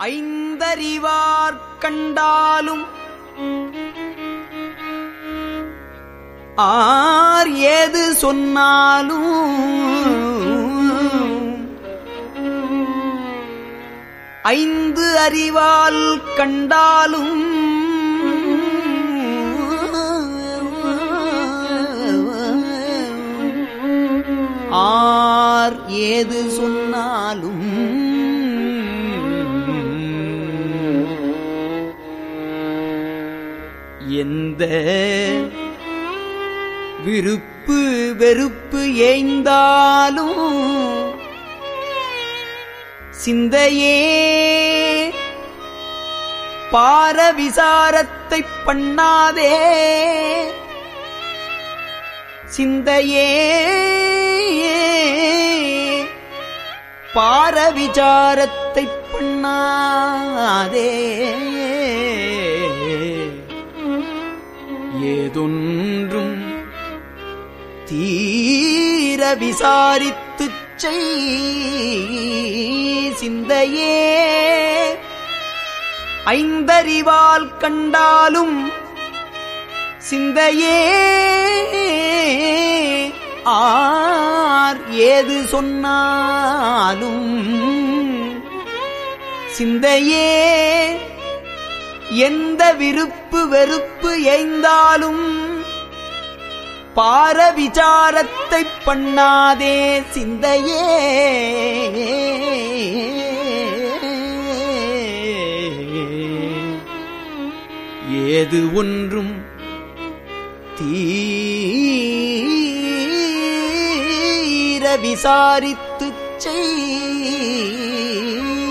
ஐந்தறிவார் கண்டாலும் ஆர் ஏது சொன்னாலும் ஐந்து அறிவால் கண்டாலும் ஆர் ஏது சொன்னாலும் எந்த விருப்பு வெறுப்பு ஏய்ந்தாலும் சிந்தையே பார விசாரத்தைப் பண்ணாதே சிந்தையே பார விசாரத்தைப் பண்ணாதே ஏதொன்றும் தீர விசாரித்துச் செய் சிந்தையே ஐந்தறிவால் கண்டாலும் சிந்தையே ஆர் ஏது சொன்னாலும் சிந்தையே எந்த விருப்பு வெறுப்பு எய்ந்தாலும் பார விசாரத்தைப் பண்ணாதே சிந்தையே ஏது ஒன்றும் தீர விசாரித்துச் செய்